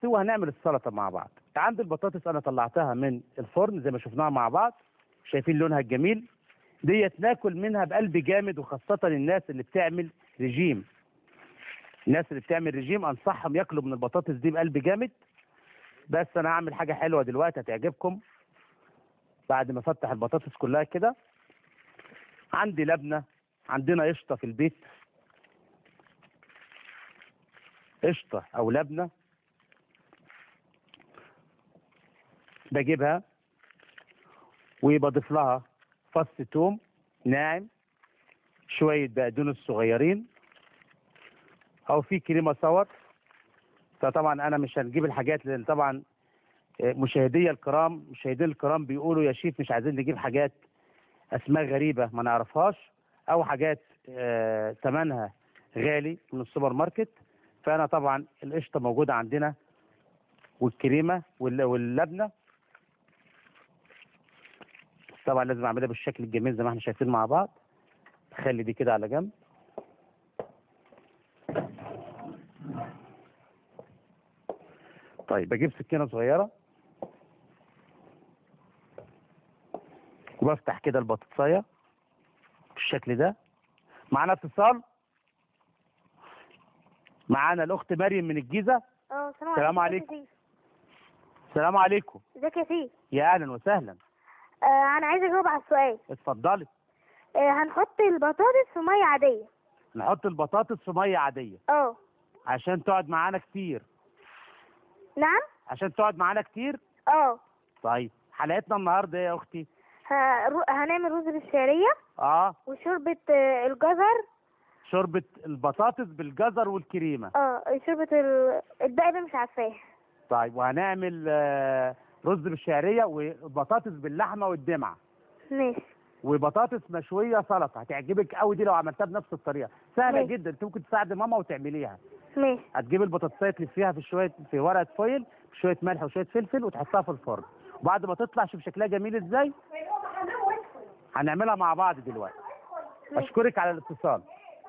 دلوقتي وهنعمل السلطه مع بعض عندي البطاطس انا طلعتها من الفرن زي ما شفناها مع بعض شايفين لونها الجميل ديت ناكل منها بقلب جامد وخاصه الناس اللي بتعمل رجيم الناس اللي بتعمل رجيم انصحهم ياكلوا من البطاطس دي بقلب جامد بس انا هعمل حاجه حلوه دلوقتي هتعجبكم بعد ما افتح البطاطس كلها كده عندي لبنه عندنا قشطه في البيت قشطه او لبنه بجيبها وبضيف لها فص توم ناعم شويه بقدونس صغيرين او في كريمه صور فطبعا انا مش هنجيب الحاجات لان طبعا مشاهدي الكرام مشاهدي الكرام بيقولوا يا شيف مش عايزين نجيب حاجات اسماء غريبه ما نعرفهاش او حاجات آه، ثمنها غالي من السوبر ماركت فانا طبعا القشطه موجوده عندنا والكريمه وال- واللبنه طبعا لازم اعملها بالشكل الجميل زي ما احنا شايفين مع بعض خلي دي كده على جنب طيب بجيب سكينه صغيره وبفتح كده البطاطسايه بالشكل ده معانا اتصال معانا الاخت مريم من الجيزه اه السلام السلام عليكم عليكم. السلام عليكم ازيك يا سيف يا اهلا وسهلا آه انا عايزه اجاوب على السؤال اتفضلي آه هنحط البطاطس في ميه عاديه نحط البطاطس في ميه عاديه اه عشان تقعد معانا كتير نعم عشان تقعد معانا كتير اه طيب حلقتنا النهارده ايه يا اختي هرو- هنعمل رز بالشعريه اه وشوربه آه، الجزر شوربه البطاطس بالجزر والكريمه اه شوربه ال... الباقي ده مش عارفاه طيب وهنعمل آه، رز بالشعريه وبطاطس باللحمه والدمعه ماشي وبطاطس مشويه سلطه هتعجبك قوي دي لو عملتها بنفس الطريقه سهله ماشي. جدا انت ممكن تساعدي ماما وتعمليها ماشي هتجيب البطاطسايه تلفيها في شويه في ورقه فويل بشويه ملح وشويه فلفل وتحطها في الفرن وبعد ما تطلع شوف شكلها جميل ازاي هنعملها مع بعض دلوقتي اشكرك على الاتصال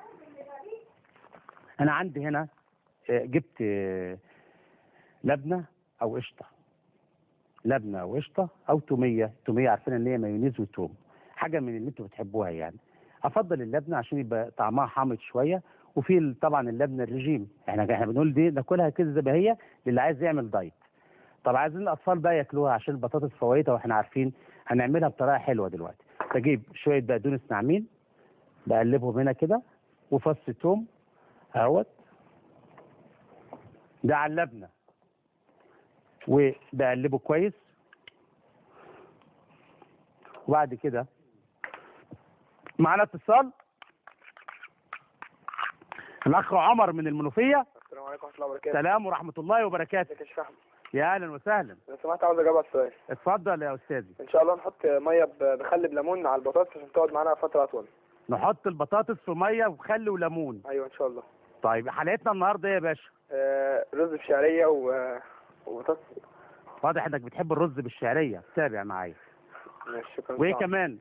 انا عندي هنا آه، جبت آه، لبنه او قشطه لبنه او قشطه او توميه توميه عارفين ان هي مايونيز وتوم حاجه من اللي انتوا بتحبوها يعني افضل اللبنه عشان يبقى طعمها حامض شويه وفي ال- طبعا اللبنه الرجيم احنا احنا بنقول دي ناكلها كده زي ما هي للي عايز يعمل دايت طب عايزين الاطفال بقى ياكلوها عشان البطاطس فوائدها واحنا عارفين هنعملها بطريقه حلوه دلوقتي بجيب شويه بقدونس ناعمين بقلبهم هنا كده وفص توم اهوت ده على اللبنه وبقلبه كويس وبعد كده معانا اتصال الاخ عمر من المنوفيه السلام عليكم ورحمة الله وبركاته. سلام ورحمه الله وبركاته ازيك يا شيخ أحمد؟ يا اهلا وسهلا لو سمحت عاوز اجاوب على السؤال. اتفضل يا استاذي ان شاء الله نحط ميه ب- بخل بليمون على البطاطس عشان تقعد معانا فترة اطول. نحط البطاطس في ميه وخل وليمون ايوه ان شاء الله. طيب حلقتنا النهارده ايه يا باشا آه رز بشعرية و وبطاطس واضح انك بتحب الرز بالشعريه تابع معايا ماشي شكرا وايه طبعاً. كمان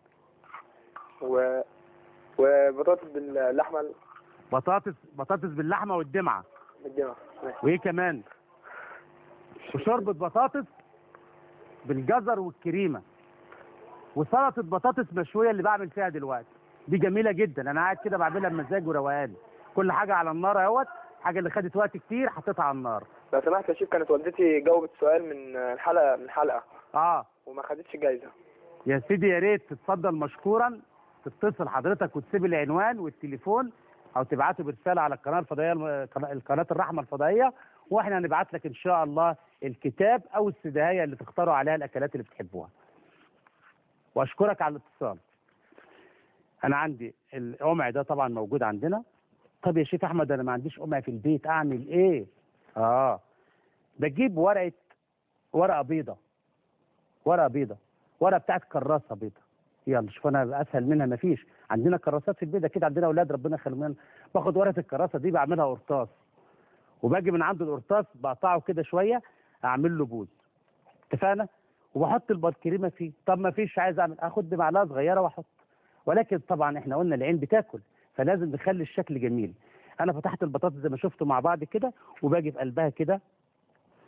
و وبطاطس باللحمة بطاطس بطاطس باللحمه والدمعه بالجبنة. ماشي. وايه كمان وشوربه بطاطس بالجزر والكريمه وسلطه بطاطس مشويه اللي بعمل فيها دلوقتي دي جميله جدا انا قاعد كده بعملها بمزاج وروقان كل حاجه على النار اهوت حاجه اللي خدت وقت كتير حطيتها على النار لو سمحت يا شيف كانت والدتي جاوبت سؤال من الحلقة من حلقة اه وما خدتش جايزة. يا سيدي يا ريت تتفضل مشكورا تتصل حضرتك وتسيب العنوان والتليفون او تبعته برساله على القناه الفضائيه الم- قناة- القناه الرحمه الفضائيه واحنا هنبعت لك ان شاء الله الكتاب او السدايه اللي تختاروا عليها الاكلات اللي بتحبوها. واشكرك على الاتصال. انا عندي القمع ده طبعا موجود عندنا. طب يا شيخ احمد انا ما عنديش قمع في البيت اعمل ايه؟ اه بجيب ورقه ورقه بيضه ورقه بيضه ورقه بتاعت كراسه بيضه يلا شوف انا اسهل منها مفيش عندنا كراسات في البيت اكيد عندنا اولاد ربنا يخليهم لنا باخد ورقه الكراسه دي بعملها قرطاس وباجي من عند القرطاس بقطعه كده شويه اعمل له بوز اتفقنا وبحط البركريمه فيه طب ما فيش عايز اعمل اخد بمعلقه صغيره واحط ولكن طبعا احنا قلنا العين بتاكل فلازم نخلي الشكل جميل انا فتحت البطاطس زي ما شفتوا مع بعض كده وباجي في قلبها كده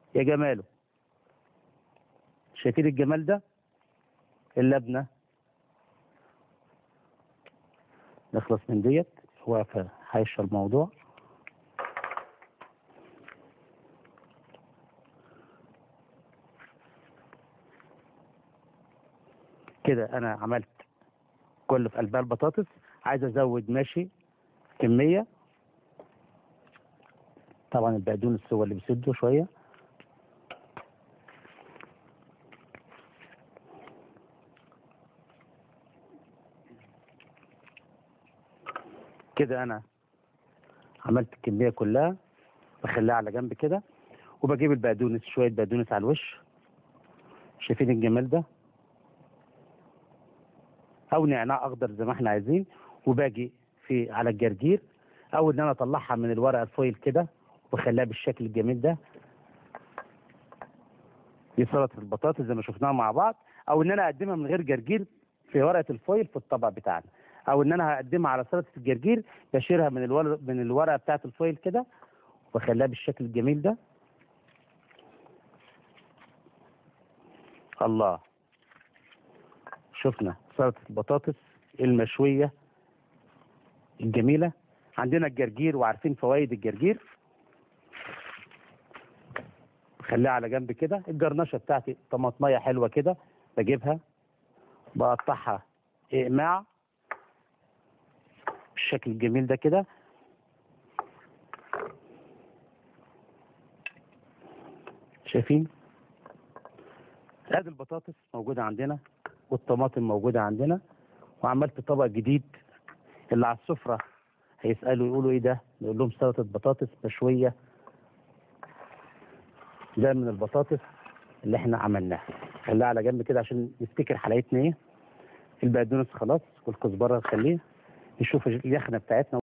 يا جماله شايفين الجمال ده اللبنة نخلص من ديت واقفة حايشة الموضوع كده انا عملت كل في قلبها البطاطس عايز ازود ماشي كمية طبعا البقدونس هو اللي بيسده شوية كده انا عملت الكمية كلها بخليها على جنب كده وبجيب البقدونس شوية بقدونس على الوش شايفين الجمال ده او نعناع اخضر زي ما احنا عايزين وباجي في على الجرجير او ان انا اطلعها من الورقه الفويل كده وبخليها بالشكل الجميل ده دي سلطه البطاطس زي ما شفناها مع بعض او ان انا اقدمها من غير جرجير في ورقه الفويل في الطبق بتاعنا او ان انا هقدمها على سلطه الجرجير بشيلها من الورق من الورقه بتاعه الفويل كده وبخليها بالشكل الجميل ده الله شفنا سلطه البطاطس المشويه الجميله عندنا الجرجير وعارفين فوائد الجرجير خليها على جنب كده الجرنشه بتاعتي طماطميه حلوه كده بجيبها بقطعها اقماع بالشكل الجميل ده كده شايفين ادي البطاطس موجوده عندنا والطماطم موجوده عندنا وعملت طبق جديد اللي على السفره هيسالوا يقولوا ايه ده نقول لهم سلطه بطاطس مشويه ده من البطاطس اللي احنا عملناها خليها على جنب كده عشان نفتكر حلقتنا ايه البقدونس خلاص والكزبره نخليه نشوف اليخنه بتاعتنا